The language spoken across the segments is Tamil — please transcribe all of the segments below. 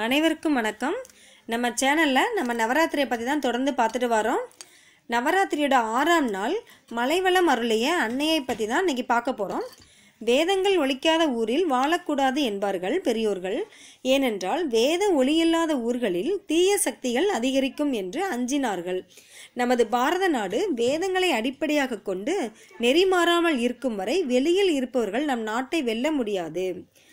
அனைவருக்கும் வணக்கம் நம்ம சேனலில் நம்ம நவராத்திரியை பற்றி தான் தொடர்ந்து பார்த்துட்டு வரோம் நவராத்திரியோட ஆறாம் நாள் மலைவளம் அருளிய அன்னையை பற்றி தான் இன்னைக்கு பார்க்க போகிறோம் வேதங்கள் ஒலிக்காத ஊரில் வாழக்கூடாது என்பார்கள் பெரியோர்கள் ஏனென்றால் வேத ஒளியில்லாத ஊர்களில் தீய சக்திகள் அதிகரிக்கும் என்று அஞ்சினார்கள் நமது பாரத நாடு வேதங்களை அடிப்படையாக கொண்டு நெறி மாறாமல் இருக்கும் வரை வெளியில் இருப்பவர்கள் நம் நாட்டை வெல்ல முடியாது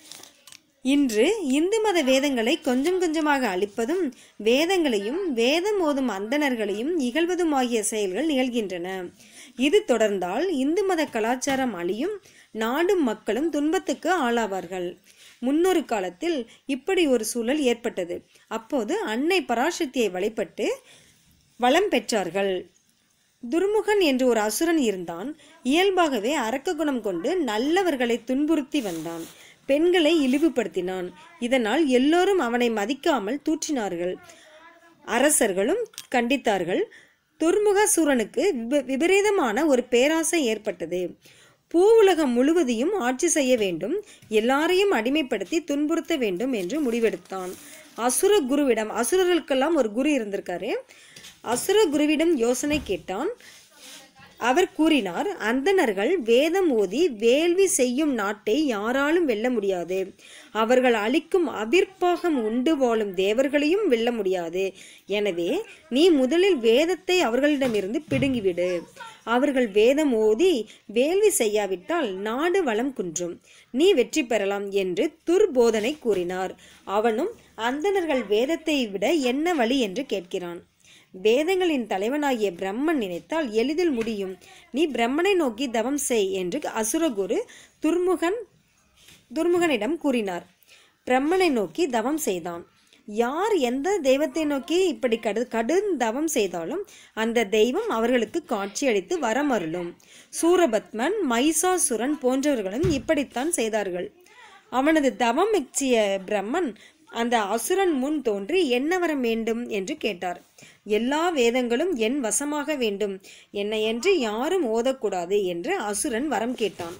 இன்று இந்து மத வேதங்களை கொஞ்சம் கொஞ்சமாக அழிப்பதும் வேதங்களையும் வேதம் ஓதும் அந்தணர்களையும் இகழ்வதுமாகிய செயல்கள் நிகழ்கின்றன இது தொடர்ந்தால் இந்து மத கலாச்சாரம் அழியும் நாடும் மக்களும் துன்பத்துக்கு ஆளாவார்கள் முன்னொரு காலத்தில் இப்படி ஒரு சூழல் ஏற்பட்டது அப்போது அன்னை பராசக்தியை வழிபட்டு வளம் பெற்றார்கள் துர்முகன் என்று ஒரு அசுரன் இருந்தான் இயல்பாகவே அரக்க குணம் கொண்டு நல்லவர்களை துன்புறுத்தி வந்தான் பெண்களை இழிவுபடுத்தினான் இதனால் எல்லோரும் அவனை மதிக்காமல் தூற்றினார்கள் அரசர்களும் கண்டித்தார்கள் துர்முகசூரனுக்கு விப- விபரீதமான ஒரு பேராசை ஏற்பட்டது பூ உலகம் முழுவதையும் ஆட்சி செய்ய வேண்டும் எல்லாரையும் அடிமைப்படுத்தி துன்புறுத்த வேண்டும் என்று முடிவெடுத்தான் அசுர குருவிடம் அசுரர்களுக்கெல்லாம் ஒரு குரு இருந்திருக்காரு அசுர குருவிடம் யோசனை கேட்டான் அவர் கூறினார் அந்தணர்கள் வேதம் ஓதி வேள்வி செய்யும் நாட்டை யாராலும் வெல்ல முடியாது அவர்கள் அளிக்கும் அபிர்ப்பாகம் உண்டு வாழும் தேவர்களையும் வெல்ல முடியாது எனவே நீ முதலில் வேதத்தை அவர்களிடமிருந்து பிடுங்கிவிடு அவர்கள் வேதம் ஓதி வேள்வி செய்யாவிட்டால் நாடு வளம் குன்றும் நீ வெற்றி பெறலாம் என்று துர்போதனை கூறினார் அவனும் அந்தணர்கள் வேதத்தை விட என்ன வழி என்று கேட்கிறான் வேதங்களின் தலைவனாகிய பிரம்மன் நினைத்தால் எளிதில் முடியும் நீ பிரம்மனை நோக்கி தவம் செய் என்று அசுரகுரு துர்முகன் துர்முகனிடம் கூறினார் பிரம்மனை நோக்கி தவம் செய்தான் யார் எந்த தெய்வத்தை நோக்கி இப்படி கடு கடும் தவம் செய்தாலும் அந்த தெய்வம் அவர்களுக்கு காட்சியளித்து வரமருளும் சூரபத்மன் மைசாசுரன் போன்றவர்களும் இப்படித்தான் செய்தார்கள் அவனது தவம் மெச்சிய பிரம்மன் அந்த அசுரன் முன் தோன்றி என்ன வரம் வேண்டும் என்று கேட்டார் எல்லா வேதங்களும் என் வசமாக வேண்டும் என்னையன்றி யாரும் ஓதக்கூடாது என்று அசுரன் வரம் கேட்டான்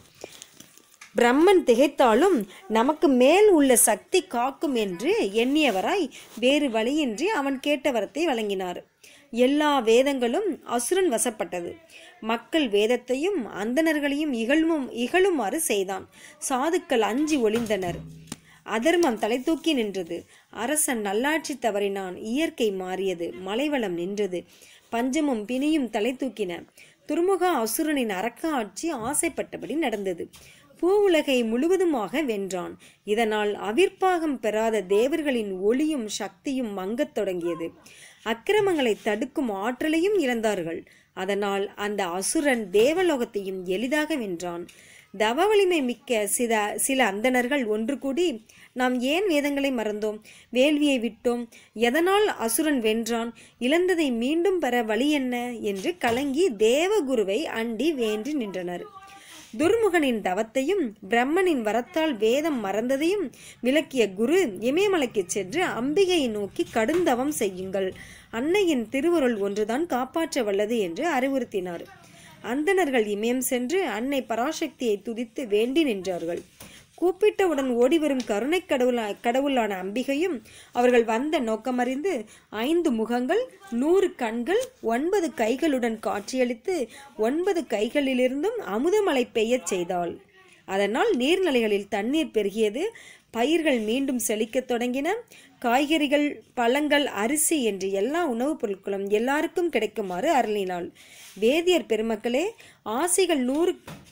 பிரம்மன் திகைத்தாலும் நமக்கு மேல் உள்ள சக்தி காக்கும் என்று எண்ணியவராய் வேறு வழியின்றி அவன் கேட்ட வரத்தை வழங்கினார் எல்லா வேதங்களும் அசுரன் வசப்பட்டது மக்கள் வேதத்தையும் அந்தணர்களையும் இகழும் இகழுமாறு செய்தான் சாதுக்கள் அஞ்சி ஒளிந்தனர் அதர்மம் தலை தூக்கி நின்றது அரசன் நல்லாட்சி தவறினான் இயற்கை மாறியது மலைவளம் நின்றது பஞ்சமும் பிணியும் தலை தூக்கின துர்முக அசுரனின் அரக்க ஆட்சி ஆசைப்பட்டபடி நடந்தது பூவுலகை முழுவதுமாக வென்றான் இதனால் அவிர்ப்பாகம் பெறாத தேவர்களின் ஒளியும் சக்தியும் மங்கத் தொடங்கியது அக்கிரமங்களை தடுக்கும் ஆற்றலையும் இழந்தார்கள் அதனால் அந்த அசுரன் தேவலோகத்தையும் எளிதாக வென்றான் தவ வலிமை மிக்க சில சில அந்தணர்கள் ஒன்று கூடி நாம் ஏன் வேதங்களை மறந்தோம் வேள்வியை விட்டோம் எதனால் அசுரன் வென்றான் இழந்ததை மீண்டும் பெற வழி என்ன என்று கலங்கி தேவகுருவை அண்டி வேண்டி நின்றனர் துர்முகனின் தவத்தையும் பிரம்மனின் வரத்தால் வேதம் மறந்ததையும் விளக்கிய குரு இமயமலைக்கு சென்று அம்பிகையை நோக்கி கடுந்தவம் செய்யுங்கள் அன்னையின் திருவருள் ஒன்றுதான் காப்பாற்ற வல்லது என்று அறிவுறுத்தினார் அந்தணர்கள் இமயம் சென்று அன்னை பராசக்தியை துதித்து வேண்டி நின்றார்கள் கூப்பிட்டவுடன் ஓடிவரும் கருணை கடவுளா கடவுளான அம்பிகையும் அவர்கள் வந்த நோக்கமறிந்து ஐந்து முகங்கள் நூறு கண்கள் ஒன்பது கைகளுடன் காட்சியளித்து ஒன்பது கைகளிலிருந்தும் அமுதமழை பெய்யச் செய்தாள் அதனால் நீர்நிலைகளில் தண்ணீர் பெருகியது பயிர்கள் மீண்டும் செழிக்கத் தொடங்கின காய்கறிகள் பழங்கள் அரிசி என்று எல்லா உணவுப் பொருட்களும் எல்லாருக்கும் கிடைக்குமாறு அருளினாள் வேதியர் பெருமக்களே ஆசிகள் நூறு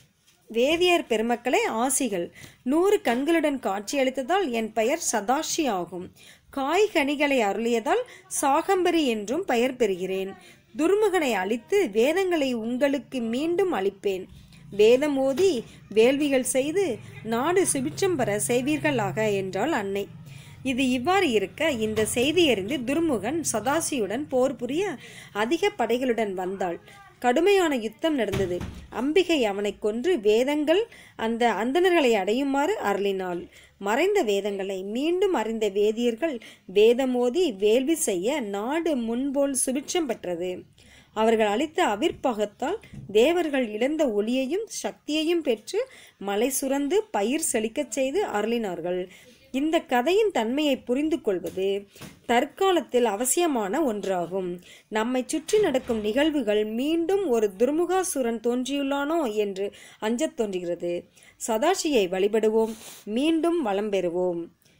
வேதியர் பெருமக்களே ஆசிகள் நூறு கண்களுடன் காட்சியளித்ததால் என் பெயர் சதாஷி ஆகும் காய்கனிகளை அருளியதால் சாகம்பரி என்றும் பெயர் பெறுகிறேன் துர்முகனை அழித்து வேதங்களை உங்களுக்கு மீண்டும் அளிப்பேன் வேதம் ஓதி வேள்விகள் செய்து நாடு சுபிட்சம் பெற செய்வீர்களாக என்றாள் அன்னை இது இவ்வாறு இருக்க இந்த செய்தி அறிந்து துர்முகன் சதாசியுடன் போர் புரிய அதிக படைகளுடன் வந்தாள் கடுமையான யுத்தம் நடந்தது அம்பிகை அவனை கொன்று வேதங்கள் அந்த அந்தணர்களை அடையுமாறு அருளினாள் மறைந்த வேதங்களை மீண்டும் அறிந்த வேதியர்கள் வேதமோதி வேள்வி செய்ய நாடு முன்போல் சுபிட்சம் பெற்றது அவர்கள் அளித்த அவிர்ப்பாகத்தால் தேவர்கள் இழந்த ஒளியையும் சக்தியையும் பெற்று மலை சுரந்து பயிர் செழிக்கச் செய்து அருளினார்கள் இந்த கதையின் தன்மையை புரிந்து கொள்வது தற்காலத்தில் அவசியமான ஒன்றாகும் நம்மை சுற்றி நடக்கும் நிகழ்வுகள் மீண்டும் ஒரு துர்முகாசுரன் தோன்றியுள்ளானோ என்று அஞ்சத் தோன்றுகிறது சதாசியை வழிபடுவோம் மீண்டும் வளம் பெறுவோம்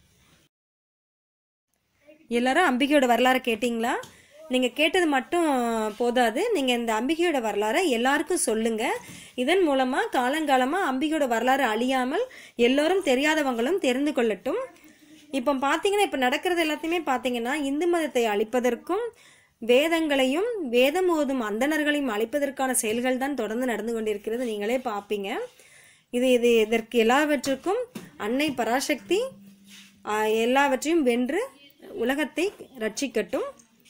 எல்லாரும் அம்பிகையோட வரலாறு கேட்டிங்களா நீங்கள் கேட்டது மட்டும் போதாது நீங்கள் இந்த அம்பிகையோட வரலாறை எல்லாருக்கும் சொல்லுங்கள் இதன் மூலமாக காலங்காலமாக அம்பிகையோட வரலாறு அழியாமல் எல்லோரும் தெரியாதவங்களும் தெரிந்து கொள்ளட்டும் இப்போ பார்த்தீங்கன்னா இப்போ நடக்கிறது எல்லாத்தையுமே பார்த்தீங்கன்னா இந்து மதத்தை அழிப்பதற்கும் வேதங்களையும் வேதம் ஓதும் அந்தணர்களையும் அழிப்பதற்கான செயல்கள் தான் தொடர்ந்து நடந்து கொண்டிருக்கிறது நீங்களே பார்ப்பீங்க இது இது இதற்கு எல்லாவற்றுக்கும் அன்னை பராசக்தி ஆஹ், எல்லாவற்றையும் வென்று உலகத்தை ரட்சிக்கட்டும்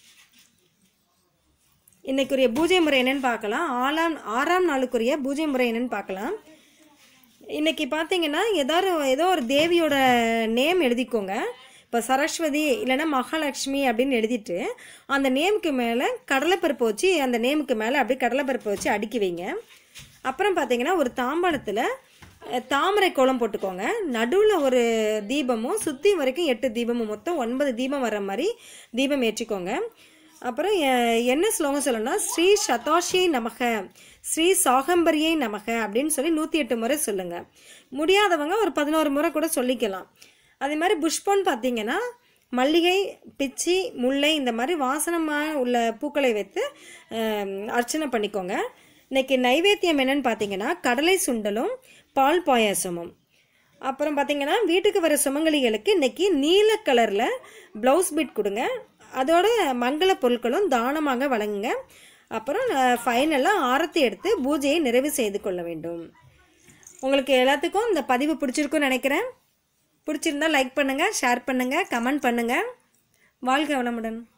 இன்னைக்குரிய பூஜை முறை என்னன்னு பார்க்கலாம் ஆறாம் ஆறாம் நாளுக்குரிய பூஜை முறை என்னன்னு பார்க்கலாம் இன்னைக்கு பார்த்தீங்கன்னா ஏதாவது ஏதோ ஒரு தேவியோட நேம் எழுதிக்கோங்க இப்போ சரஸ்வதி இல்லைன்னா மகாலட்சுமி அப்படின்னு எழுதிட்டு அந்த நேமுக்கு மேலே கடலைப்பருப்பு வச்சு அந்த நேமுக்கு மேலே அப்படியே கடலைப்பருப்பு வச்சு அடுக்கி வைங்க அப்புறம் பார்த்தீங்கன்னா ஒரு தாம்பாளத்தில் அஹ், தாமரை கோலம் போட்டுக்கோங்க நடுவில் ஒரு தீபமும் சுற்றி வரைக்கும் எட்டு தீபமும் மொத்தம் ஒன்பது தீபம் வர்ற மாதிரி தீபம் ஏற்றிக்கோங்க அப்புறம் எ- என்ன ஸ்லோகம் சொல்லணும்னா ஸ்ரீ சதாஷியை நமக ஸ்ரீ சாகம்பரியை நமக அப்படின்னு சொல்லி நூற்றி எட்டு முறை சொல்லுங்கள் முடியாதவங்க ஒரு பதினோரு முறை கூட சொல்லிக்கலாம் அதே மாதிரி புஷ்பம்னு பார்த்தீங்கன்னா மல்லிகை பிச்சி முல்லை இந்த மாதிரி வாசனமாக உள்ள பூக்களை வைத்து அஹ், அர்ச்சனை பண்ணிக்கோங்க இன்னைக்கு நைவேத்தியம் என்னன்னு பார்த்தீங்கன்னா கடலை சுண்டலும் பால் பாயாசமும் அப்புறம் பார்த்தீங்கன்னா வீட்டுக்கு வர சுமங்கலிகளுக்கு இன்னைக்கு நீல கலரில் ப்ளவுஸ் பீட் கொடுங்க அதோட மங்கள பொருட்களும் தானமாக வழங்குங்க அப்புறம் ஃபைனலாக ஆரத்தி எடுத்து பூஜையை நிறைவு செய்து கொள்ள வேண்டும் உங்களுக்கு எல்லாத்துக்கும் இந்த பதிவு பிடிச்சிருக்கும்னு நினைக்கிறேன் பிடிச்சிருந்தா லைக் பண்ணுங்கள் ஷேர் பண்ணுங்கள் கமெண்ட் பண்ணுங்கள் வாழ்க வளமுடன்